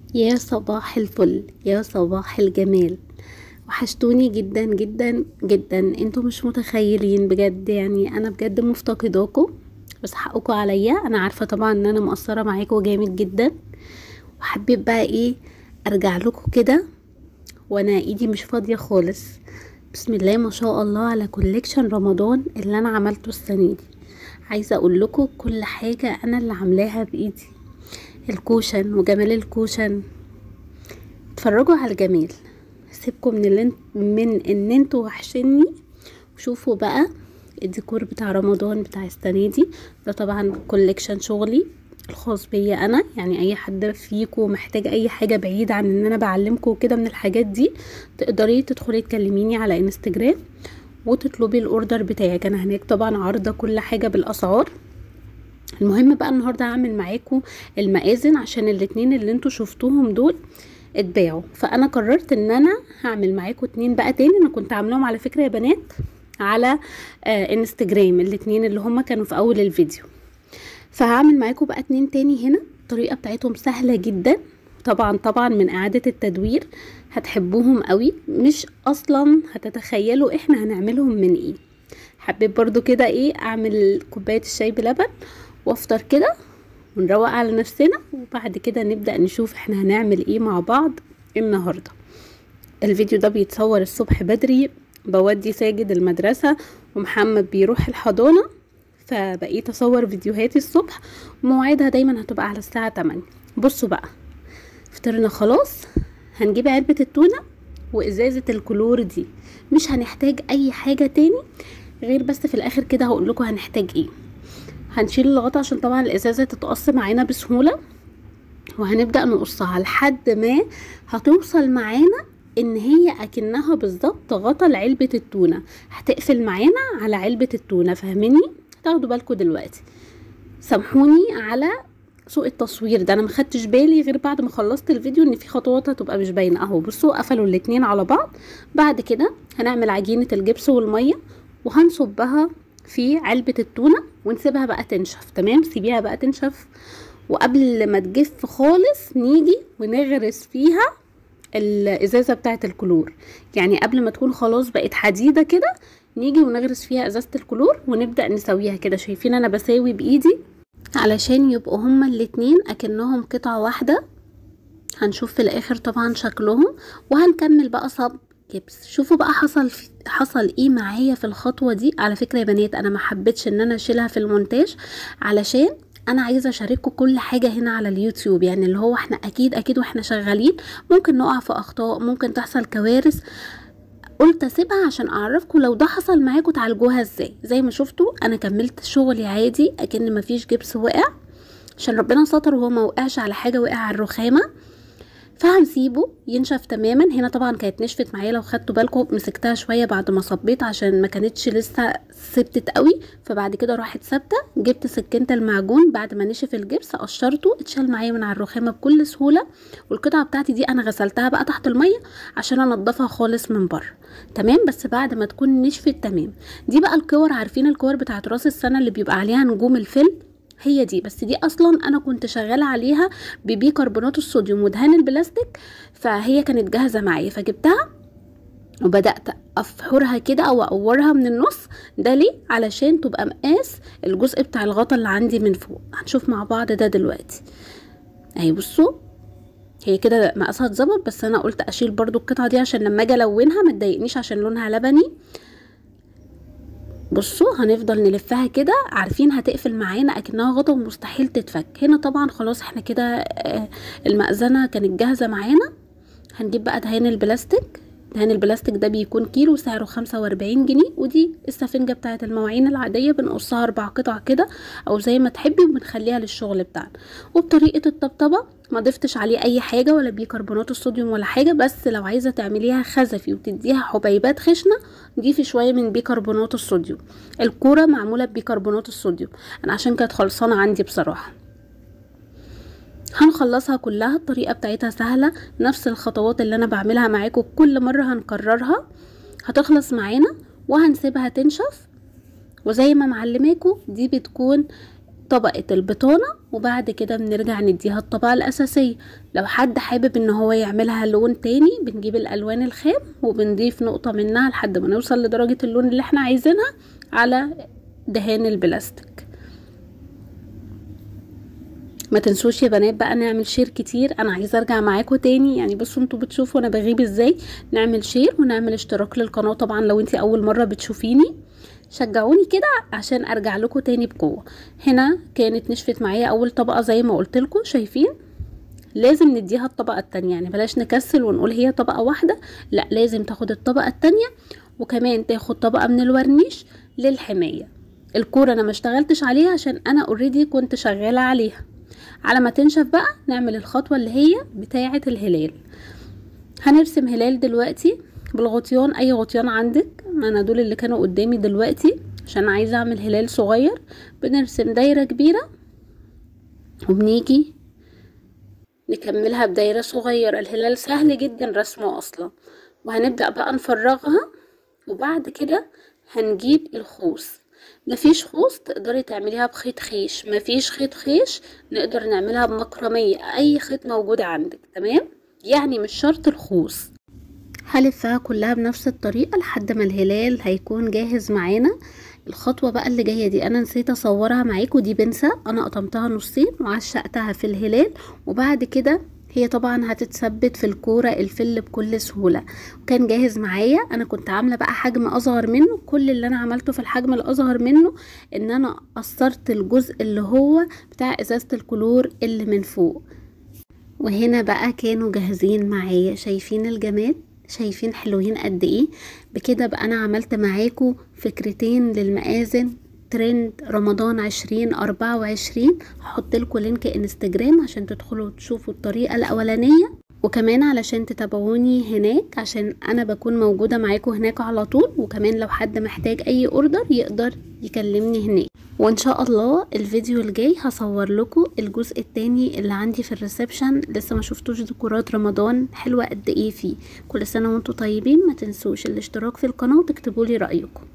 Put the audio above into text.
يا صباح الفل يا صباح الجمال وحشتوني جدا جدا جدا انتوا مش متخيلين بجد يعني انا بجد مفتقداكم بس حقكم عليا انا عارفه طبعا ان انا مقصره معاكم جامد جدا وحبيت بقى ايه ارجع لكم كده وانا ايدي مش فاضيه خالص بسم الله ما شاء الله على كوليكشن رمضان اللي انا عملته السنه دي عايزه اقول لكم كل حاجه انا اللي عاملاها بايدي الكوشن وجمال الكوشن اتفرجوا على الجمال سيبكم من اللي انت من ان انتوا وحشني وشوفوا بقى الديكور بتاع رمضان بتاع السنه دي ده طبعا كوليكشن شغلي الخاص بيا انا يعني اي حد فيكم محتاج اي حاجه بعيد عن ان انا بعلمكم كده من الحاجات دي تقدري تدخلي تكلميني على انستجرام وتطلبي الاوردر بتاعك انا هناك طبعا عارضه كل حاجه بالاسعار المهم بقى النهارده هعمل معاكم المآذن عشان الاتنين اللي انتوا شفتوهم دول اتباعوا فانا قررت ان انا هعمل معاكم اتنين بقى تاني انا كنت عاملاهم على فكره يا بنات على آه انستجرام الاتنين اللي هما كانوا في اول الفيديو فهعمل معاكم بقى اتنين تاني هنا الطريقه بتاعتهم سهله جدا طبعا طبعا من اعاده التدوير هتحبوهم قوي مش اصلا هتتخيلوا احنا هنعملهم من ايه حبيت برضو كده ايه اعمل كوبايه الشاي بلبن وافطر كده ونروق على نفسنا وبعد كده نبدا نشوف احنا هنعمل ايه مع بعض النهارده الفيديو ده بيتصور الصبح بدري بودي ساجد المدرسه ومحمد بيروح الحضانه فبقيت اصور فيديوهاتي الصبح ومواعيدها دايما هتبقى على الساعه 8 بصوا بقى فطرنا خلاص هنجيب علبه التونه وازازه الكلور دي مش هنحتاج اي حاجه تاني غير بس في الاخر كده هقول لكم هنحتاج ايه هنشيل الغطا عشان طبعا الازازه تتقص معانا بسهوله وهنبدا نقصها لحد ما هتوصل معانا ان هي اكنها بالظبط غطا لعلبه التونه هتقفل معانا على علبه التونه فاهميني تاخدوا بالكم دلوقتي سامحوني على سوء التصوير ده انا ما خدتش بالي غير بعد ما خلصت الفيديو ان في خطوات هتبقى مش باينه اهو بصوا قفلوا الاتنين على بعض بعد كده هنعمل عجينه الجبس والميه وهنصبها في علبة التونة ونسيبها بقى تنشف تمام سيبيها بقى تنشف وقبل ما تجف خالص نيجي ونغرس فيها الازازة بتاعة الكلور يعني قبل ما تكون خلاص بقت حديدة كده نيجي ونغرس فيها ازازة الكلور ونبدأ نسويها كده شايفين انا بساوي بايدي علشان يبقوا هما الاتنين اكنهم قطعة واحدة هنشوف في الاخر طبعا شكلهم وهنكمل بقى صب جبس شوفوا بقى حصل في حصل ايه معايا في الخطوه دي على فكره يا بنات انا ما حبيتش ان انا اشيلها في المونتاج علشان انا عايزه اشارككم كل حاجه هنا على اليوتيوب يعني اللي هو احنا اكيد اكيد واحنا شغالين ممكن نقع في اخطاء ممكن تحصل كوارث قلت اسيبها عشان اعرفكم لو ده حصل معاكم تعالجوها ازاي زي ما شفتوا انا كملت شغلي عادي اكن مفيش جبس وقع عشان ربنا ستر وهو ما وقعش على حاجه وقع على الرخامه فهنسيبه ينشف تماما هنا طبعا كانت نشفت معايا لو خدتوا بالكم مسكتها شويه بعد ما صبيت عشان ما كانتش لسه ثبتت قوي فبعد كده راحت ثابته جبت سكينه المعجون بعد ما نشف الجبس قشرته اتشال معايا من على الرخامه بكل سهوله والقطعه بتاعتي دي انا غسلتها بقى تحت الميه عشان انضفها خالص من بره تمام بس بعد ما تكون نشفت تمام دي بقى الكور عارفين الكور بتاعت راس السنه اللي بيبقى عليها نجوم الفيلم هي دي بس دي اصلا انا كنت شغاله عليها ببيكربونات الصوديوم ودهان البلاستيك فهي كانت جاهزه معايا فجبتها وبدات افحرها كده او اقورها من النص ده ليه علشان تبقى مقاس الجزء بتاع الغطا اللي عندي من فوق هنشوف مع بعض ده دلوقتي اهي بصوا هي كده مقاسها اتظبط بس انا قلت اشيل برضو القطعه دي عشان لما اجي الونها ما تضايقنيش عشان لونها لبني بصوا هنفضل نلفها كده عارفين هتقفل معانا اكنها غطا ومستحيل تتفك هنا طبعا خلاص احنا كده المأذنة كانت جاهزة معانا هنجيب بقى دهان البلاستيك دهان البلاستيك ده بيكون كيلو سعره خمسة واربعين جنيه ودي السفنجة بتاعة المواعين العادية بنقصها اربع قطع كده او زي ما تحبي وبنخليها للشغل بتاعنا وبطريقة الطبطبة ما ضفتش عليه اي حاجة ولا بيكربونات الصوديوم ولا حاجة بس لو عايزة تعمليها خزفي وتديها حبيبات خشنة ضيفي شوية من بيكربونات الصوديوم الكورة معمولة ببيكربونات الصوديوم انا عشان كانت خلصانة عندي بصراحة هنخلصها كلها الطريقة بتاعتها سهلة نفس الخطوات اللي انا بعملها معاكم كل مرة هنكررها هتخلص معانا وهنسيبها تنشف وزي ما معلماكم دي بتكون طبقة البطانة وبعد كده بنرجع نديها الطبقة الأساسية لو حد حابب ان هو يعملها لون تاني بنجيب الألوان الخام وبنضيف نقطة منها لحد ما نوصل لدرجة اللون اللي احنا عايزينها على دهان البلاستيك ما تنسوش يا بنات بقى نعمل شير كتير انا عايزه ارجع معاكم تاني يعني بصوا انتوا بتشوفوا انا بغيب ازاي نعمل شير ونعمل اشتراك للقناه طبعا لو انتي اول مره بتشوفيني شجعوني كده عشان ارجع لكم تاني بقوه هنا كانت نشفت معايا اول طبقه زي ما قلت لكم شايفين لازم نديها الطبقه التانية يعني بلاش نكسل ونقول هي طبقه واحده لا لازم تاخد الطبقه التانية وكمان تاخد طبقه من الورنيش للحمايه الكوره انا ما اشتغلتش عليها عشان انا اوريدي كنت شغاله عليها على ما تنشف بقى نعمل الخطوه اللي هي بتاعه الهلال هنرسم هلال دلوقتي بالغطيان اي غطيان عندك انا دول اللي كانوا قدامي دلوقتي عشان عايزه اعمل هلال صغير بنرسم دايره كبيره وبنيجي نكملها بدايره صغيره الهلال سهل جدا رسمه اصلا وهنبدا بقى نفرغها وبعد كده هنجيب الخوص مفيش خوص تقدري تعمليها بخيط خيش مفيش خيط خيش نقدر نعملها بمكرمية اي خيط موجود عندك تمام يعني مش شرط الخوص هلفها كلها بنفس الطريقة لحد ما الهلال هيكون جاهز معانا الخطوة بقى اللي جاية دي انا نسيت اصورها معاكم دي بنسة انا قطمتها نصين وعشقتها في الهلال وبعد كده هي طبعا هتتثبت في الكورة الفل بكل سهولة وكان جاهز معايا انا كنت عاملة بقى حجم اصغر منه كل اللي انا عملته في الحجم الاصغر منه ان انا قصرت الجزء اللي هو بتاع ازازة الكلور اللي من فوق وهنا بقى كانوا جاهزين معايا شايفين الجمال شايفين حلوين قد ايه بكده بقى انا عملت معاكم فكرتين للمآذن ترند رمضان عشرين اربعة وعشرين هحط لكم لينك انستجرام عشان تدخلوا تشوفوا الطريقة الاولانية وكمان علشان تتابعوني هناك عشان انا بكون موجودة معاكم هناك على طول وكمان لو حد محتاج اي اوردر يقدر يكلمني هناك وان شاء الله الفيديو الجاي هصور لكم الجزء التاني اللي عندي في الريسبشن لسه ما شفتوش ديكورات رمضان حلوة قد ايه فيه كل سنة وانتم طيبين ما تنسوش الاشتراك في القناة وتكتبوا لي رأيكم